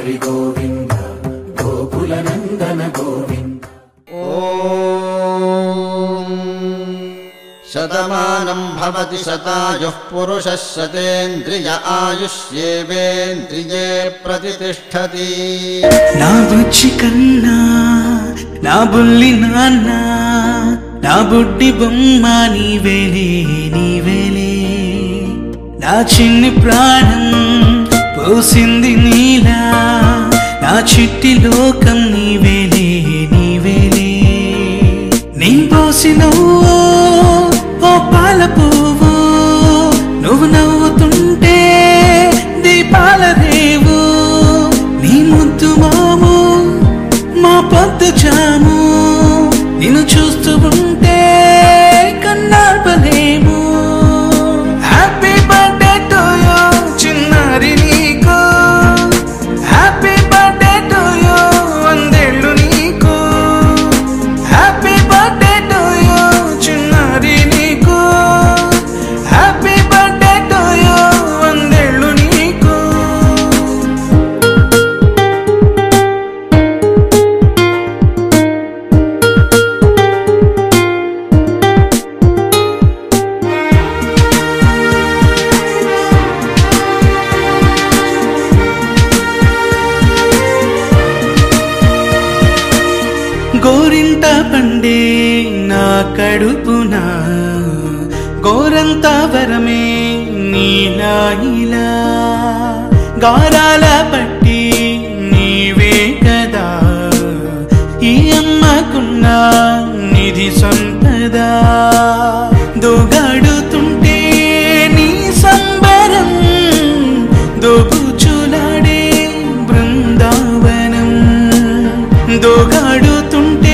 హరి గోవింద గోకుల నందన గోవింద శతమానం భవతి శతాయుః పురుషः శతేంద్రియ ఆయుష్యేవేంద్రియే ప్రతిష్టతి నా బుజ్జి కన్నా నా బుల్లి నాన్న నా బుడ్డి బొమ్మ నీవేలే నీవేలే నా చిన్ని ప్రాణం పోసింది నీలా నా చిట్టి లోకం నీవేలే నీవేలే నీ పోసిన ఓ పాల పువ్వు నువ్వు నవ్వుతుంటే దీపాల రేవు నీ ముద్దు మాము మా పొద్దు జాము నిన్ను చూస్తూ ఉంటే కన్నార్పలేము హ్యాపీ బర్త్డే టు యూ చిన్నారి నీకు హ్యాపీ బర్త్డే టు యూ వందేళ్ళు నీకు హ్యాపీ బర్త్డే టు యూ చిన్నారి నీకు హ్యాపీ బర్త్డే టు యూ వందేళ్ళు నీకు గోరింట పండే నా కడుపున గోరంత వరమే నీలా ఇలా గారాల పట్టి నీవే కదా ఈ అమ్మకున్న నిధి సంపదా దోగాడుతుంటే నీ సంబరం దోబుచులాడే బృందావనం దోగాడుతుంటే